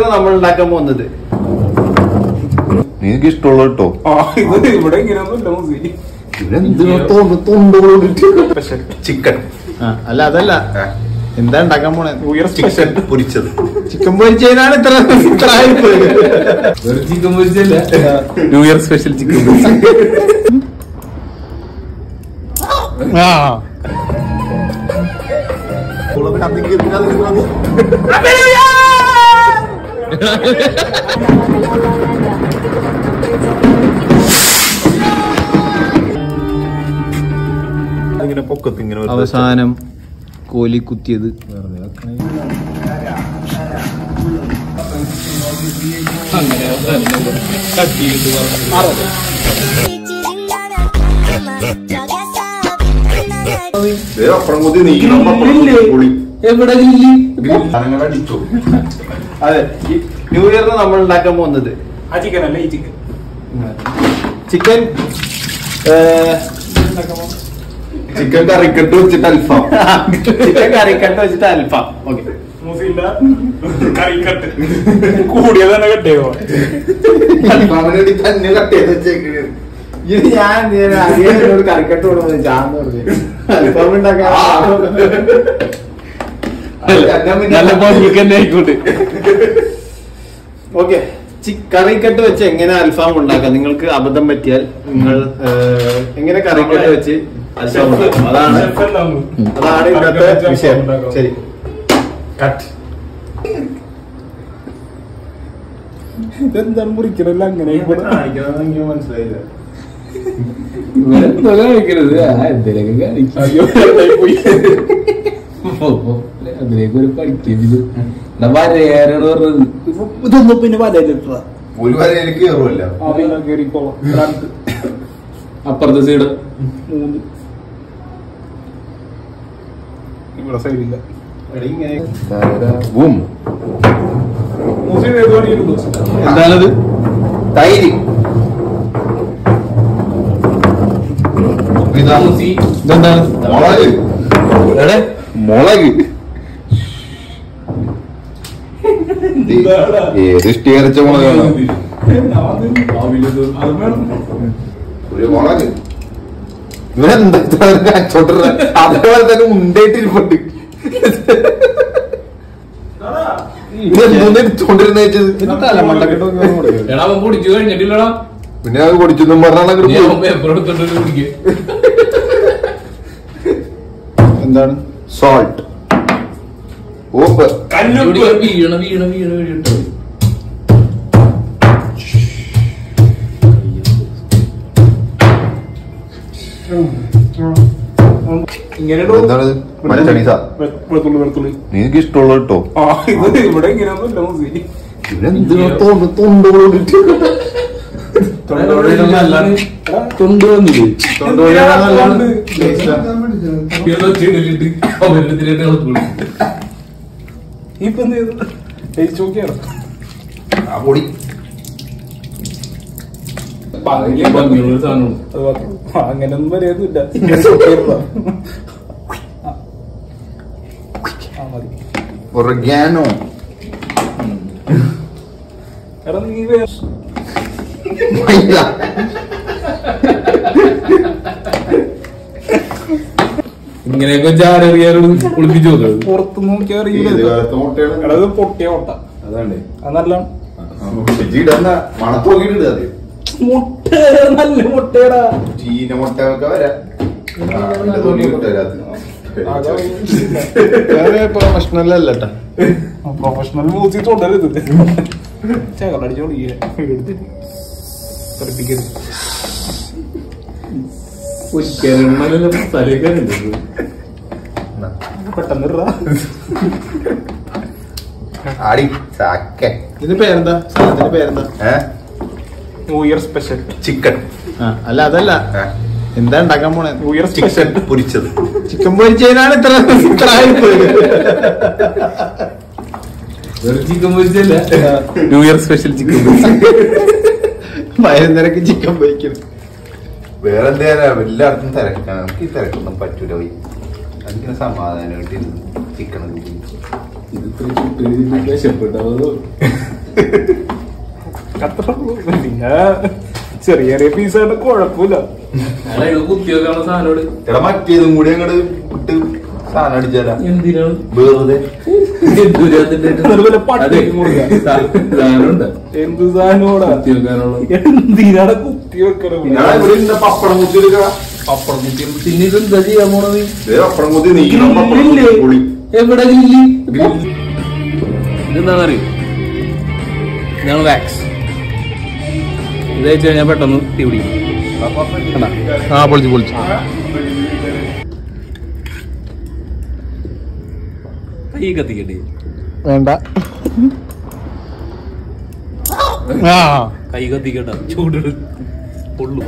ഇയറിന് നമ്മൾ ഉണ്ടാക്കാൻ പോകുന്നത് നിനക്ക് ഇഷ്ടമുള്ള കേട്ടോ ആ ഇത് ഇവിടെ ഇങ്ങനെയൊന്നുമില്ല മൂസി സ്പെഷ്യൽ ചിക്കൻ അല്ല അതല്ല എന്താ ഉണ്ടാക്കാൻ പോണേ ന്യൂ ഇയർ ചിക്കൻ സ്പെഷ്യൽ പൊരിച്ചത് ചിക്കൻ പൊരിച്ചതിനാണ് ഇത്ര ഇത്ര hype. ചിക്കൻ പൊരിച്ചല്ല ന്യൂ ഇയർ സ്പെഷ്യൽ ചിക്കൻ ആ ഇങ്ങനെ പൊക്കത്ത് ഇങ്ങനെ വെച്ച് അവസാനം കോലി കുത്തിയത് ദേ അപ്പുറം കുത്തി നീക്കണം പപ്പടം പുളി എവിടെ ഗ്രില്ല് അങ്ങനെ അടിച്ചു അതെ ഈ ന്യൂ ഇയറിന് നമ്മൾ ഉണ്ടാക്കാൻ പോകുന്നത് ആ ചിക്കൻ അല്ല ഈ ചിക്കൻ ചിക്കൻ ചിക്കൻ കറിക്കട്ട് വെച്ചിട്ട് അൽഫാം ചിക്കൻ കറിക്കട്ട് വെച്ചിട്ട് അൽഫാം ഓക്കെ മൂസില്ല കറിക്കട്ട് കൂടിയത് തന്നെ കെട്ടിയോ അൽഫാമിന് വേണ്ടി തന്നെ കട്ട് ചെയ്ത് വെച്ചേക്കണ് ഇത് ഞാൻ അറിയാൻ കറിക്കട്ട് കൊടുക്കുന്നത് ചാന്ന് പറഞ്ഞു അൽഫാം ഉണ്ടാക്കാൻ നല്ല ചിക്കൻ ആയിക്കോട്ടെ ഓക്കെ കറിക്കട്ട് വെച്ച് എങ്ങനെ അൽഫാം ഉണ്ടാക്കാം നിങ്ങൾക്ക് അബദ്ധം പറ്റിയാൽ നിങ്ങൾ ഏഹ്, എങ്ങനെ കറിക്കട്ട് വെച്ച് അൽഫാം ഉണ്ടാക്കാം അതാണ് അതാണ് ഇന്നത്തെ വിഷയം ശരി കട്ട് ഇതെന്താണ് മുറിക്കണല്ല അങ്ങനെ മനസ്സിലായില്ല ഇവരെന്തോ കാണിക്കണത് ആ എന്തിനൊക്കെ കാണിക്കും അയ്യോ പോയി അതിലേക്ക് ഒരു പഠിക്കുന്നത് വരയാനാണ് പറഞ്ഞത് ഇതൊന്നും പിന്നെ വലയിലിട്ടതാ ഒരു വരെ എനിക്ക് കയറുമല്ല ആ പിന്നെ കേറിക്കോളാം രണ്ട് അപ്പുറത്തെ സൈഡ് മൂന്ന് ഇവിടെ സൈഡില്ല ബൂം മൂസി ഏത് പണിയിരുന്നു എന്താണത് തൈര് ഇതാ ഇതെന്താണ് മുളക് എവിടെ മുളക് ഇത് ഏത് ഇഷ്ടീകരിച്ച മുളകാണ് ഒരു മുളക് ഇവരെന്താ കാച്ചോട്ടറ അതേപോലെ തന്നെ ഉണ്ടായിട്ടിരിപ്പുണ്ട് ഇതെന്തോന്ന് എടുത്തോണ്ടിരുന്ന എടാ അവൻ കുടിച്ചു കഴിഞ്ഞിട്ടില്ലടാ പിന്നെ അത് കുടിച്ചെന്നും പറഞ്ഞാൽ അങ്ങോട്ട് ഞാൻ പോയി. പേപ്പർ എടുത്തോണ്ട് കുടിക്കുക എന്താണ് സോൾട്ട് ഉപ്പ് വീണ വീണ വീണ വീണിട്ടോ ഇങ്ങനെ എന്താണിത് മച്ചണീസ വെളുത്തുള്ളി വെളുത്തുള്ളി നിനക്ക് ഇഷ്ടമുള്ള കേട്ടോ ആ ഇത് ഇവിടെ ഇങ്ങനെയൊന്നുമില്ല മൂസി തൊണ്ട് വന്നില്ലേ ഇപ്പൊ എന്ത് ചെയ്തു ടേസ്റ്റ് നോക്കിയാണ് ആ പൊടി ഭംഗിയുള്ള സാധനം അത് മാത്രം. ആ, അങ്ങനെയൊന്നും വരെയൊന്നുമില്ല ഇങ്ങനെ നോക്കിയതാ. ആ, മതി. ഒറഗാനോ എടാ നീ വേ- ഇങ്ങനെയൊക്കെ ചാരറിയാനോട് കുളിപ്പിച്ചു നോക്കുന്നത് പുറത്ത് നോക്കിയാ അറിയില്ല ഏത് ഇത്. കാലത്തെ മുട്ടയാണ് എടാ ഇത് പൊട്ടിയ മുട്ട അതാണ് അത് നല്ല ഇടന്ന മണത്ത് നോക്കിയിട്ട് അത് മുട്ട നല്ല മുട്ടയടാ ചീന മുട്ട ഒക്കെ വരാം ആ, ഇതിന്റെ തൊലി കിട്ടും അതിനകത്ത്. പ്രൊഫഷണൽ അല്ലട്ടാ പ്രൊഫഷണൽ മ്യൂസിക് തുടരരുത് ചേക്കടടിച്ചോളി തെറിപ്പിക്കരുത് എന്നാ. പെട്ടെന്ന് ഇടാ. ആടി ചാക്ക ഇതിന്റെ പേരെന്താ സാധനത്തിന്റെ പേരെന്താ ഏ ന്യൂ ഇയർ സ്പെഷ്യൽ ചിക്കൻ ആ, അല്ല അതല്ല ഏ? എന്താ ഉണ്ടാക്കാൻ പോണേ ന്യൂ ഇയർ ചിക്കൻ സ്പെഷ്യൽ പൊരിച്ചത് ചിക്കൻ പൊരിച്ചതിനാണ് ഇത്ര ഇത്ര hype. ചിക്കൻ പൊരിച്ചല്ല ന്യൂ ഇയർ സ്പെഷ്യൽ ചിക്കൻ വൈകുന്നേരക്ക് ചിക്കൻ പൊരിക്കണം വേറെ എന്തായാലും എല്ലായിടത്തും തിരക്കാണ് നമുക്ക് ഈ തിരക്കൊന്നും പറ്റൂല പോയി അതിങ്ങനെ സമാധാനമായിട്ട് ചിക്കൻ ഇത് വിശപ്പെട്ടോ അത്ര പിന്നെ ചെറിയ ചെറിയ പീസായിട്ട് കുഴപ്പമില്ല അല്ല ഇത് കുത്തിവെക്കാനുള്ള സാധനോട് എടാ മറ്റേതും കൂടി അങ്ങോട്ട് ഇട്ട് സാധനം അടിച്ചാലാ എന്തിനാണ് വെറുതെ എന്തുരാത്തിന്റെ അതുപോലെ പട്ടി മുറിക്കാൻ. സാധനമുണ്ട് എന്ത് സാധനോടാ കുത്തിവെക്കാനുള്ള എന്തിനാണ് കുത്തി വെക്കണം ഞാൻ ഇവിടെ ഇരുന്ന പപ്പടം കുത്തി എടുക്കുക പപ്പടം കുത്തി പിന്നെ ഇത് എന്താ ചെയ്യാൻ പോണത് ദേ പപ്പടം കുത്തി നീക്കണം പപ്പടം കുത്തി ഗ്രില്ലില്ലേ? പൊളി എവിടെ ഗ്രില്ല് ഇതെന്താണെന്നറിയോ ഇതാണ് വാക്സ് ഇത് വെച്ച് കഴിഞ്ഞാൽ പെട്ടെന്ന് തീ പിടിക്കും കണ്ടാ? ആ പൊളിച്ചു പൊളിച്ചു കൈ കത്തിക്കട്ടെ വേണ്ട ആ കൈ കത്തിക്കട്ട ചൂട് പൊള്ളു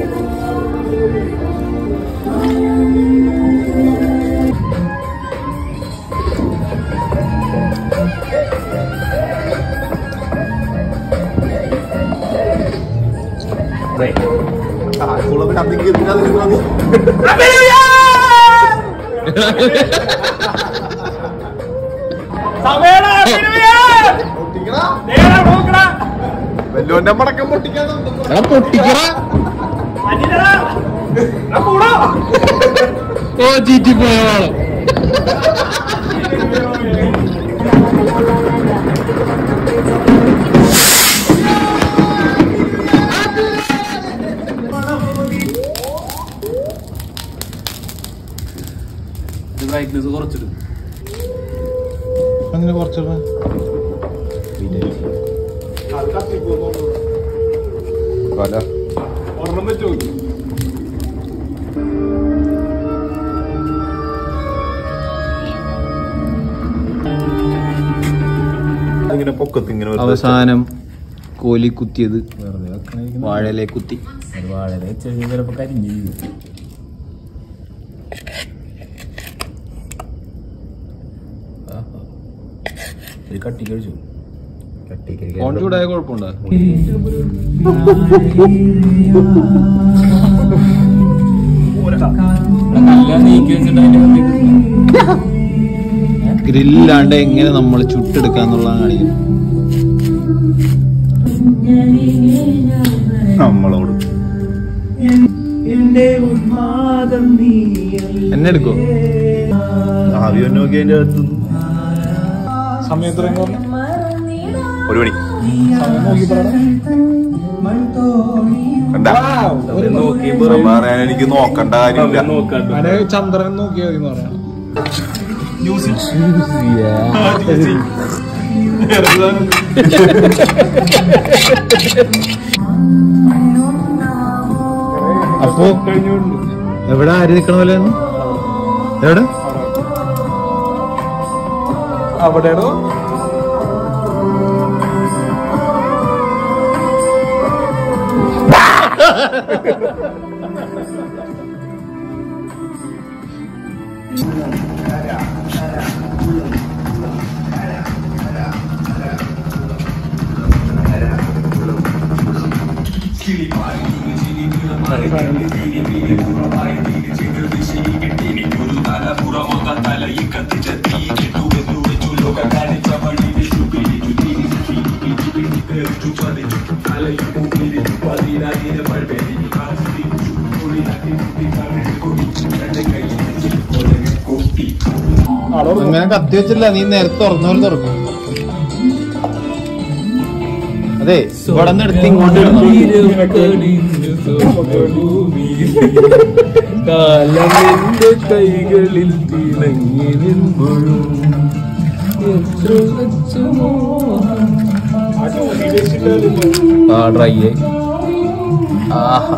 വല്ലോന്റെ മടക്കം പൊട്ടിക്കാൻ പൊട്ടിക്കറ ഓ ചീറ്റി പോയാണ് ബ്രൈറ്റ്നസ് കുറച്ചിടും അങ്ങനെ കുറച്ചുകൂടെ ഒരെണ്ണം വെച്ച് നോക്കി ഇങ്ങനെ പൊക്കത്ത് ഇങ്ങനെ വെറുതെ അവസാനം കോലി കുത്തിയത് വാഴയിലെ കുത്തി വളരെ ചെറിയ ചിലപ്പോ കരിഞ്ഞു കട്ടി കഴിച്ചു ഫോൺ ചൂടായ കുഴപ്പമുണ്ടോ നീക്കി വെച്ചിട്ട് അതിന്റെ ഗ്രില്ലാണ്ട് എങ്ങനെ നമ്മൾ ചുട്ടെടുക്കാന്നുള്ളതാണ് കാണിക്കുന്നത് നമ്മളോട് എന്നെ എടുക്കോ ആവി ഒന്ന് നോക്കി അതിന്റെ അകത്ത് സമയം എത്രയും പറഞ്ഞു ഒരു മണി സമയം നോക്കി പറയണം കണ്ടാ പറയാൻ എനിക്ക് നോക്കണ്ട കാര്യമില്ല ഞാന് ചന്ദ്രൻ നോക്കിയാൽ മതി എന്ന് പറയാം അപ്പോ എവിടെ ആര് നിക്കണ പോലെ എവിടെ അവിടെയാണോ അങ്ങനെ കത്തി വെച്ചില്ല നീ നേരത്തെ തുറന്ന പോലെ തുറക്കും അതെ ഇവിടെ നിന്ന് എടുത്ത് ഇങ്ങോട്ട് ഇടണം കാലമെന്റെ കൈകളിൽ തിളങ്ങി നിൻപോഴും എത്ര വെച്ചുമോ ആ ഡ്രൈ ആഹാ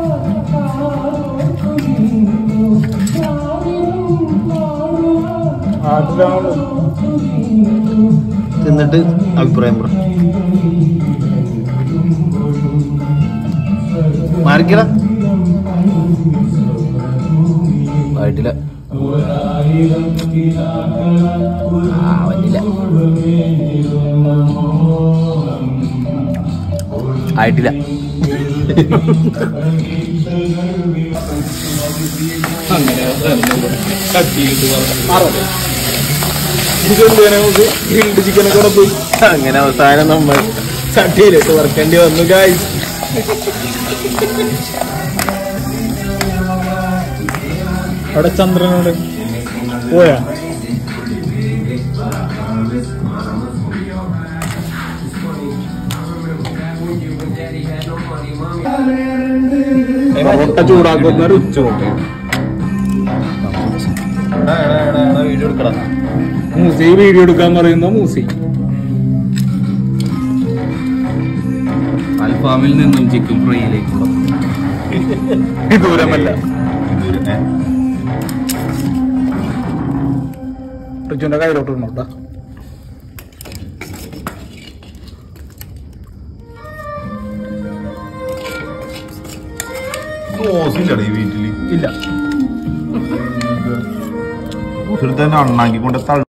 ആട്ടിലാണ് തിന്നിട്ട് അഭിപ്രായം പറ മാറിക്കട ആയിട്ടില്ല ആ വന്നില്ല ആയിട്ടില്ല അങ്ങനെ കട്ടിയിട്ട് പറഞ്ഞു നമുക്ക് ഗ്രിൽഡ് ചിക്കനൊക്കെ അവിടെ പോയി അങ്ങനെ അവസാനം നമ്മൾ ചട്ടിയിലിട്ട് വറക്കേണ്ടി വന്നു ഗായ്സ് അവിടെ ചന്ദ്രനോട് പോയാ പൊറോട്ട ചൂടാക്കുന്ന ഒരു ഉച്ചോട്ടെ വീഡിയോ എടുക്കണം മൂസി വീഡിയോ എടുക്കാൻ പറയുന്ന മൂസി അൽഫാമിൽ നിന്നും ചിക്കൻ ഫ്രൈയിലേക്കുള്ള ദൂരമല്ല റിജുവിന്റെ കയ്യിലോട്ട് ഇടണോട്ടാ ഓസില്ലട ഈ വീട്ടില് ഇല്ല വീട്ടിൽ തന്നെ അണ്ണാക്കി കൊണ്ട് തള്ളി